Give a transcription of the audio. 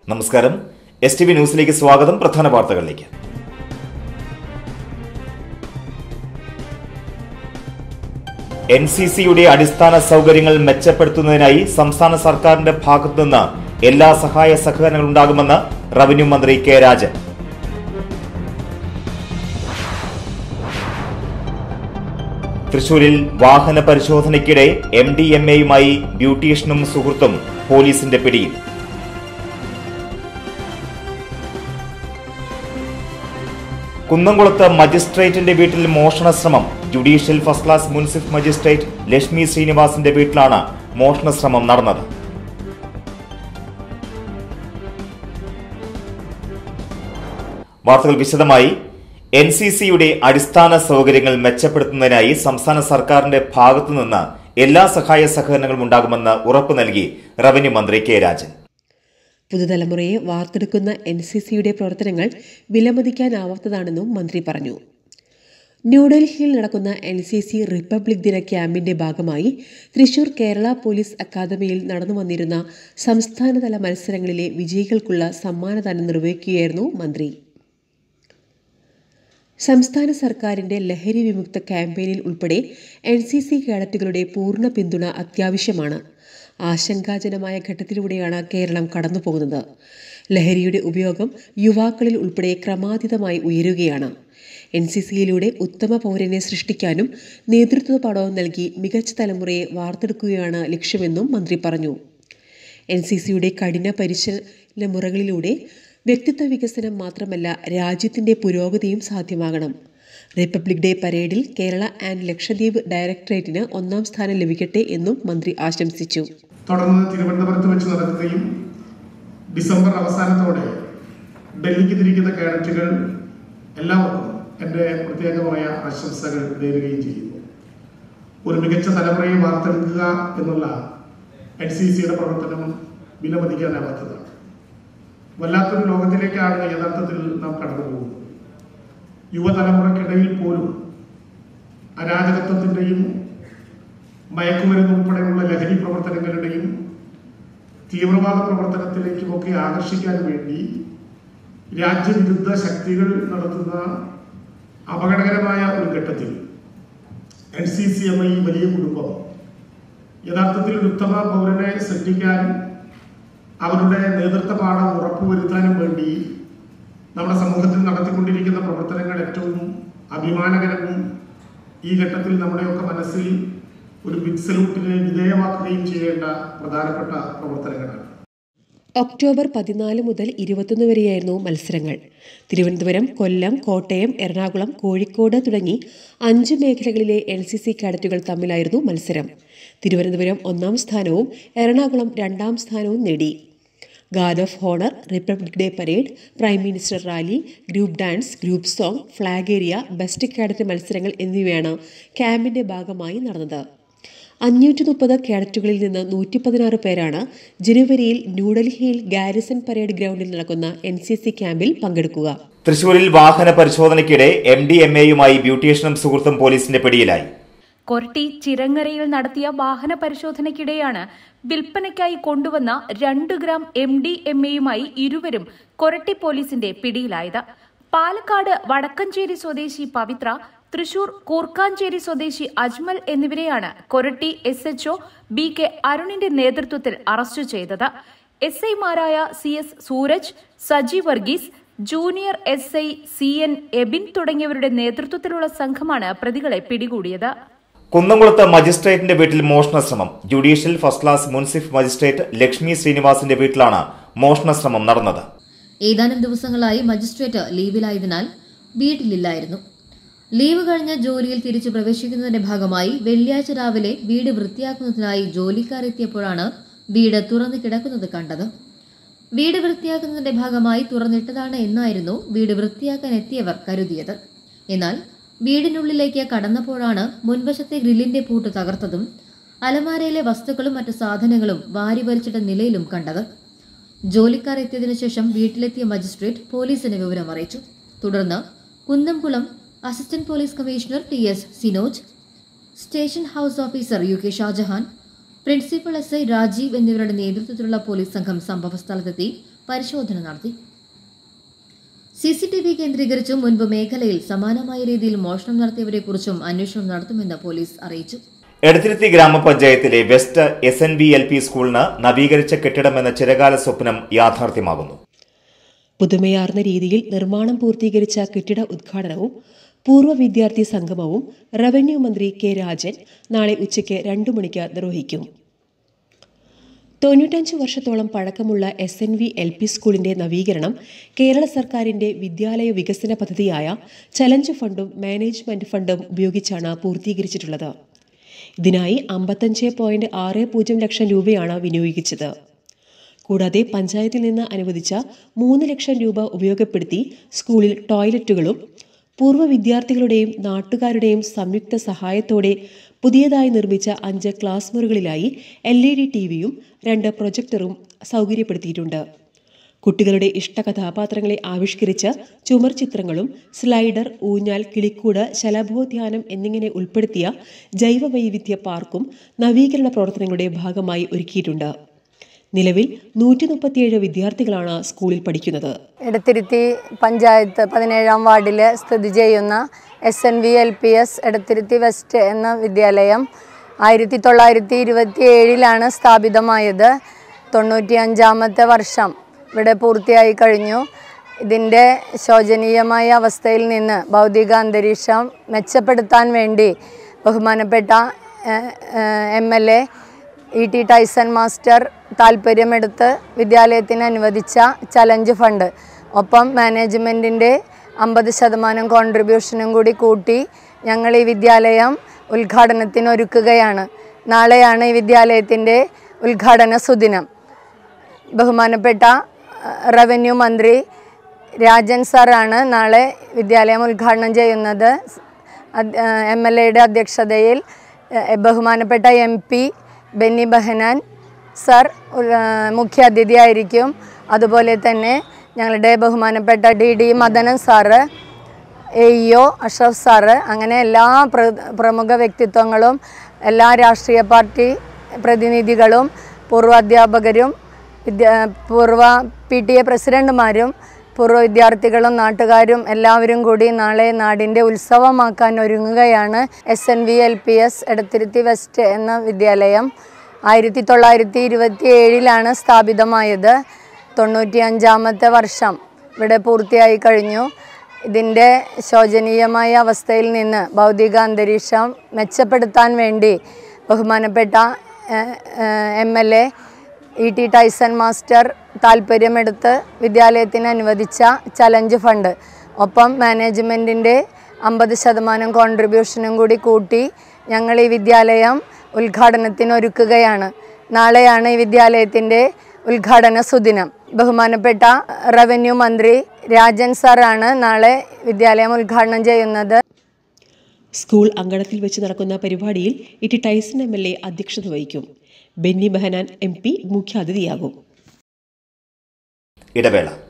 നമസ്കാരം S T V ന്യൂസിലേക്ക് സ്വാഗതം പ്രധാന വാർത്തകളിലേക്ക് എൻ സി സിയുടെ അടിസ്ഥാന സൗകര്യങ്ങൾ മെച്ചപ്പെടുത്തുന്നതിനായി സംസ്ഥാന സർക്കാരിന്റെ ഭാഗത്തുനിന്ന് എല്ലാ സഹായ സഹകരണങ്ങളും ഉണ്ടാകുമെന്ന് റവന്യൂ മന്ത്രി കെ രാജൻ തൃശൂരിൽ വാഹന പരിശോധനയ്ക്കിടെ എം ഡി എം എയുമായി ബ്യൂട്ടീഷ്യനും സുഹൃത്തും പോലീസിന്റെ പിടിയിൽ കുന്നംകുളത്ത് മജിസ്ട്രേറ്റിന്റെ വീട്ടിൽ മോഷണ ശ്രമം ജുഡീഷ്യൽ ഫസ്റ്റ് ക്ലാസ് മുൻസിഫ് മജിസ്ട്രേറ്റ് ലക്ഷ്മി ശ്രീനിവാസിന്റെ വീട്ടിലാണ് മോഷണ ശ്രമം നടന്നത് വാർത്തകൾ വിശദമായി എൻ സി സിയുടെ അടിസ്ഥാന സൗകര്യങ്ങൾ മെച്ചപ്പെടുത്തുന്നതിനായി സംസ്ഥാന സർക്കാരിന്റെ ഭാഗത്തുനിന്ന് എല്ലാ സഹായ സഹകരണങ്ങളും ഉണ്ടാകുമെന്ന് ഉറപ്പു നൽകി റവന്യൂ മന്ത്രി കെ രാജൻ പുതുതലമുറയെ വാർത്തെടുക്കുന്ന എൻ സി സിയുടെ പ്രവർത്തനങ്ങൾ വിലമതിക്കാനാവാത്തതാണെന്നും മന്ത്രി പറഞ്ഞു ന്യൂഡൽഹിയിൽ നടക്കുന്ന എൻ സി സി റിപ്പബ്ലിക് ദിന ക്യാമ്പിന്റെ ഭാഗമായി തൃശൂർ കേരള പോലീസ് അക്കാദമിയിൽ നടന്നു വന്നിരുന്ന സംസ്ഥാനതല മത്സരങ്ങളിലെ വിജയികൾക്കുള്ള സമ്മാനദാനം നിർവഹിക്കുകയായിരുന്നു മന്ത്രി സംസ്ഥാന സർക്കാരിന്റെ ലഹരി വിമുക്ത ക്യാമ്പയിനിൽ ഉൾപ്പെടെ എൻ സി സി കേഡറ്റുകളുടെ പൂർണ്ണ പിന്തുണ അത്യാവശ്യമാണ് ആശങ്കാജനമായ ഘട്ടത്തിലൂടെയാണ് കേരളം കടന്നുപോകുന്നത് ലഹരിയുടെ ഉപയോഗം യുവാക്കളിൽ ഉൾപ്പെടെ ക്രമാതീതമായി ഉയരുകയാണ് എൻ സി സിയിലൂടെ ഉത്തമ പൗരനെ സൃഷ്ടിക്കാനും നേതൃത്വ പാഠവും നൽകി മികച്ച തലമുറയെ വാർത്തെടുക്കുകയാണ് ലക്ഷ്യമെന്നും മന്ത്രി പറഞ്ഞു എൻ സി സിയുടെ കഠിന പരിശീലന മുറകളിലൂടെ വ്യക്തിത്വ വികസനം മാത്രമല്ല രാജ്യത്തിന്റെ പുരോഗതിയും സാധ്യമാകണം റിപ്പബ്ലിക് ഡേ പരേഡിൽ കേരള ആൻഡ് ലക്ഷദ്വീപ് ഡയറക്ടറേറ്റിന് ഒന്നാം സ്ഥാനം ലഭിക്കട്ടെ എന്നും മന്ത്രി ആശംസിച്ചു തുടർന്ന് തിരുവനന്തപുരത്ത് വെച്ച് നടക്കുകയും ഡിസംബർ അവസാനത്തോടെ ഡൽഹിക്ക് തിരിക്കുന്ന കേഡറ്റുകൾ എല്ലാവർക്കും എൻ്റെ പ്രത്യേകമായ ആശംസകൾ നേരുകയും ചെയ്യുന്നു ഒരു മികച്ച തലമുറയെ വാർത്തെടുക്കുക എന്നുള്ള എൻ സി സിയുടെ പ്രവർത്തനം വിലമതിക്കാനാവാത്തതാണ് വല്ലാത്തൊരു ലോകത്തിലേക്കാണ് യഥാർത്ഥത്തിൽ നാം കടന്നു പോകുന്നത് യുവതലമുറയ്ക്കിടയിൽ പോലും അരാജകത്വത്തിൻ്റെയും മയക്കുമരുന്ന് ഉൾപ്പെടെയുള്ള ലഹരി പ്രവർത്തനങ്ങളുടെയും തീവ്രവാദ പ്രവർത്തനത്തിലേക്കുമൊക്കെ ആകർഷിക്കാൻ വേണ്ടി രാജ്യവിരുദ്ധ ശക്തികൾ നടത്തുന്ന അപകടകരമായ ഒരു ഘട്ടത്തിൽ എൻ സി സി എന്ന ഈ വലിയ കുടുംബം യഥാർത്ഥത്തിൽ ഒരു ഉത്തമ പൗരനെ സൃഷ്ടിക്കാൻ അവരുടെ നേതൃത്വ പാഠം ഉറപ്പുവരുത്താനും വേണ്ടി നമ്മുടെ സമൂഹത്തിൽ നടത്തിക്കൊണ്ടിരിക്കുന്ന പ്രവർത്തനങ്ങൾ ഏറ്റവും അഭിമാനകരവും ഈ ഘട്ടത്തിൽ നമ്മുടെയൊക്കെ മനസ്സിൽ ഒരു ബിഗ് സല്യൂട്ടിനെ വിധേയമാക്കുകയും ചെയ്യേണ്ട പ്രധാനപ്പെട്ട പ്രവർത്തനങ്ങളാണ് ഒക്ടോബർ പതിനാല് മുതൽ ഇരുപത്തൊന്ന് വരെയായിരുന്നു മത്സരങ്ങൾ തിരുവനന്തപുരം കൊല്ലം കോട്ടയം എറണാകുളം കോഴിക്കോട് തുടങ്ങി അഞ്ച് മേഖലകളിലെ എൻ സി സി കാഡറ്റുകൾ തമ്മിലായിരുന്നു മത്സരം തിരുവനന്തപുരം ഒന്നാം സ്ഥാനവും എറണാകുളം രണ്ടാം സ്ഥാനവും നേടി guard of honour republic day parade prime minister rally group dance group song flag area best cadet മത്സരങ്ങൾ എന്നിവയാണ് ക്യാമ്പിന്റെ ഭാഗമായി നടന്നത് അഞ്ഞൂറ്റി മുപ്പത് കേഡറ്റുകളിൽ നിന്ന് നൂറ്റി പതിനാറ് പേരാണ് ജനുവരിയിൽ ന്യൂഡൽഹിയിൽ ഗാരിസൺ പരേഡ് ഗ്രൗണ്ടിൽ നടക്കുന്ന എൻ സി സി ക്യാമ്പിൽ പങ്കെടുക്കുക തൃശൂരിൽ വാഹന പരിശോധനയ്ക്കിടെ എം ഡി എം എയുമായി ബ്യൂട്ടീഷ്യനും സുഹൃത്തും പോലീസിന്റെ പിടിയിലായി കൊരട്ടി ചിറങ്ങരയിൽ നടത്തിയ വാഹന പരിശോധനയ്ക്കിടെയാണ് വിൽപ്പനയ്ക്കായി കൊണ്ടുവന്ന രണ്ട് ഗ്രാം എം ഡി എം എയുമായി ഇരുവരും കൊരട്ടി പോലീസിന്റെ പിടിയിലായത് പാലക്കാട് വടക്കഞ്ചേരി സ്വദേശി പവിത്ര തൃശൂർ കൂർക്കാഞ്ചേരി സ്വദേശി അജ്മൽ എന്നിവരെയാണ് Koratty S H O B K അരുണിന്റെ നേതൃത്വത്തിൽ അറസ്റ്റ് ചെയ്തത് എസ് ഐമാരായ C S Sooraj Saji Varghese junior S I C N Ebin തുടങ്ങിയവരുടെ നേതൃത്വത്തിലുള്ള സംഘമാണ് പ്രതികളെ പിടികൂടിയത് കുന്നംകുളത്ത് മജിസ്ട്രേറ്റിന്റെ വീട്ടിൽ മോഷണ ശ്രമം ജുഡീഷ്യൽ ഫസ്റ്റ് ക്ലാസ് മുൻസിഫ് മജിസ്ട്രേറ്റ് ലക്ഷ്മി ശ്രീനിവാസിന്റെ വീട്ടിലാണ് മോഷണ ശ്രമം നടന്നത് ഏതാനും ദിവസങ്ങളായി മജിസ്ട്രേറ്റ് ലീവിലായതിനാൽ വീട്ടിലില്ലായിരുന്നു ലീവ് കഴിഞ്ഞ് ജോലിയിൽ തിരിച്ചു പ്രവേശിക്കുന്നതിന്റെ ഭാഗമായി വെള്ളിയാഴ്ച രാവിലെ വീട് വൃത്തിയാക്കുന്നതിനായി ജോലിക്കാർ എത്തിയപ്പോഴാണ് വീട് തുറന്നു കിടക്കുന്നത് കണ്ടത് വീട് വൃത്തിയാക്കുന്നതിന്റെ ഭാഗമായി തുറന്നിട്ടതാണ് എന്നായിരുന്നു വീട് വൃത്തിയാക്കാൻ എത്തിയവർ കരുതിയത് എന്നാൽ വീടിനുള്ളിലേക്ക് കടന്നപ്പോഴാണ് മുൻവശത്തെ ഗ്രില്ലിന്റെ പൂട്ട് തകർത്തതും അലമാരയിലെ വസ്തുക്കളും മറ്റു സാധനങ്ങളും വാരി വലിച്ചിട്ട നിലയിലും കണ്ടത് ജോലിക്കാർ എത്തിയതിനു ശേഷം വീട്ടിലെത്തിയ മജിസ്ട്രേറ്റ് പോലീസിന് വിവരം അറിയിച്ചു തുടർന്ന് Kunnamkulam assistant police commissioner T S Sinoj station house officer U K Shajahan principal S I Rajeev എന്നിവരുടെ നേതൃത്വത്തിലുള്ള പോലീസ് സംഘം സംഭവസ്ഥലത്തെത്തി പരിശോധന നടത്തി സി സി ടി വി കേന്ദ്രീകരിച്ചും മുൻപ് മേഖലയിൽ സമാനമായ രീതിയിൽ മോഷണം നടത്തിയവരെക്കുറിച്ചും അന്വേഷണം നടത്തുമെന്ന് പോലീസ് അറിയിച്ചു എടത്തിരുത്തി ഗ്രാമപഞ്ചായത്തിലെ west S N B L P സ്കൂളിന് നവീകരിച്ച കെട്ടിടമെന്ന ചിരകാല സ്വപ്നം യാഥാർത്ഥ്യമാകുന്നു പുതുമയാർന്ന രീതിയിൽ നിർമ്മാണം പൂർത്തീകരിച്ച കെട്ടിട ഉദ്ഘാടനവും പൂർവ്വ വിദ്യാർത്ഥി സംഗമവും റവന്യൂ മന്ത്രി കെ രാജൻ നാളെ ഉച്ചയ്ക്ക് രണ്ടു മണിക്ക് നിർവഹിക്കും തൊണ്ണൂറ്റഞ്ച് വർഷത്തോളം പഴക്കമുള്ള S N V L P സ്കൂളിന്റെ നവീകരണം കേരള സർക്കാരിന്റെ വിദ്യാലയ വികസന പദ്ധതിയായ ചലഞ്ച് ഫണ്ടും മാനേജ്മെന്റ് ഫണ്ടും ഉപയോഗിച്ചാണ് പൂർത്തീകരിച്ചിട്ടുള്ളത് ഇതിനായി അമ്പത്തഞ്ച് പോയിന്റ് ആറ് പൂജ്യം ലക്ഷം രൂപയാണ് വിനിയോഗിച്ചത് കൂടാതെ പഞ്ചായത്തിൽ നിന്ന് അനുവദിച്ച മൂന്ന് ലക്ഷം രൂപ ഉപയോഗപ്പെടുത്തി സ്കൂളിൽ ടോയ്ലറ്റുകളും പൂർവ്വ വിദ്യാർത്ഥികളുടെയും നാട്ടുകാരുടെയും സംയുക്ത സഹായത്തോടെ പുതിയതായി നിർമ്മിച്ച അഞ്ച് ക്ലാസ് മുറികളിലായി എൽ ഇ ഡി ടി വിയും രണ്ട് പ്രൊജക്ടറും സൗകര്യപ്പെടുത്തിയിട്ടുണ്ട് കുട്ടികളുടെ ഇഷ്ട കഥാപാത്രങ്ങളെ ആവിഷ്കരിച്ച് ചുമർ ചിത്രങ്ങളും സ്ലൈഡർ ഊഞ്ഞാൽ കിളിക്കൂട് ശലഭോദ്യാനം എന്നിങ്ങനെ ഉൾപ്പെടുത്തിയ ജൈവവൈവിധ്യ പാർക്കും നവീകരണ പ്രവർത്തനങ്ങളുടെ ഭാഗമായി ഒരുക്കിയിട്ടുണ്ട് നിലവിൽ നൂറ്റി മുപ്പത്തിയേഴ് വിദ്യാർത്ഥികളാണ് സ്കൂളിൽ പഠിക്കുന്നത് എടത്തിരുത്തി പഞ്ചായത്ത് പതിനേഴാം വാർഡിൽ സ്ഥിതി ചെയ്യുന്ന S N V L P S Edathiruthy west എന്ന വിദ്യാലയം ആയിരത്തി തൊള്ളായിരത്തി ഇരുപത്തി ഏഴിലാണ് സ്ഥാപിതമായത് തൊണ്ണൂറ്റി അഞ്ചാമത്തെ വർഷം ഇവിടെ പൂർത്തിയായി കഴിഞ്ഞു ഇതിൻ്റെ ശോചനീയമായ അവസ്ഥയിൽ നിന്ന് ഭൗതിക അന്തരീക്ഷം മെച്ചപ്പെടുത്താൻ വേണ്ടി ബഹുമാനപ്പെട്ട M L A E T Tyson master താല്പര്യമെടുത്ത് വിദ്യാലയത്തിന് അനുവദിച്ച ചലഞ്ച് ഫണ്ട് ഒപ്പം മാനേജ്മെൻറ്റിൻ്റെ അമ്പത് ശതമാനം കോൺട്രിബ്യൂഷനും കൂടി കൂട്ടി ഞങ്ങൾ ഈ വിദ്യാലയം ഉദ്ഘാടനത്തിന് ഒരുക്കുകയാണ് നാളെയാണ് ഈ വിദ്യാലയത്തിൻ്റെ ഉദ്ഘാടന സുദിനം ബഹുമാനപ്പെട്ട റവന്യൂ മന്ത്രി രാജൻ സാറാണ് നാളെ വിദ്യാലയം ഉദ്ഘാടനം ചെയ്യുന്നത് എം എൽ എയുടെ അധ്യക്ഷതയിൽ എ, ബഹുമാനപ്പെട്ട M P Benny Behanan sir മുഖ്യ അതിഥിയായിരിക്കും അതുപോലെ തന്നെ ഞങ്ങളുടെ ബഹുമാനപ്പെട്ട D D Madanan sir A E O Ashraf sir അങ്ങനെ എല്ലാ പ്ര പ്രമുഖ വ്യക്തിത്വങ്ങളും എല്ലാ രാഷ്ട്രീയ പാർട്ടി പ്രതിനിധികളും പൂർവ്വ അധ്യാപകരും വിദ്യാ പൂർവ്വ പി ടി എ പ്രസിഡന്റുമാരും പൂർവ്വ വിദ്യാർത്ഥികളും നാട്ടുകാരും എല്ലാവരും കൂടി നാളെ നാടിൻ്റെ ഉത്സവമാക്കാൻ ഒരുങ്ങുകയാണ് S N V L P S Edathiruthy west എന്ന വിദ്യാലയം ആയിരത്തി തൊള്ളായിരത്തി ഇരുപത്തി ഏഴിലാണ് സ്ഥാപിതമായത് തൊണ്ണൂറ്റി അഞ്ചാമത്തെ വർഷം ഇവിടെ പൂർത്തിയായി കഴിഞ്ഞു ഇതിൻ്റെ ശോചനീയമായ അവസ്ഥയിൽ നിന്ന് ഭൗതിക അന്തരീക്ഷം മെച്ചപ്പെടുത്താൻ വേണ്ടി ബഹുമാനപ്പെട്ട M L A E T Tyson master താല്പര്യമെടുത്ത് വിദ്യാലയത്തിന് അനുവദിച്ച ചലഞ്ച് ഫണ്ട് ഒപ്പം മാനേജ്മെൻറ്റിൻ്റെ അമ്പത് ശതമാനം കോൺട്രിബ്യൂഷനും കൂടി കൂട്ടി ഞങ്ങൾ ഈ വിദ്യാലയം ഉദ്ഘാടനത്തിന് ഒരുക്കുകയാണ് നാളെയാണ് ഈ വിദ്യാലയത്തിൻ്റെ ഉദ്ഘാടന സുദിനം ബഹുമാനപ്പെട്ട റവന്യൂ മന്ത്രി രാജൻ സാറാണ് നാളെ വിദ്യാലയം ഉദ്ഘാടനം ചെയ്യുന്നത് സ്കൂൾ അങ്കണത്തിൽ വെച്ച് നടക്കുന്ന പരിപാടിയിൽ E T Tyson M L A അധ്യക്ഷത വഹിക്കും ബെന്നി ബെഹനാൻ എം പി മുഖ്യാതിഥിയാകും ഇടവേള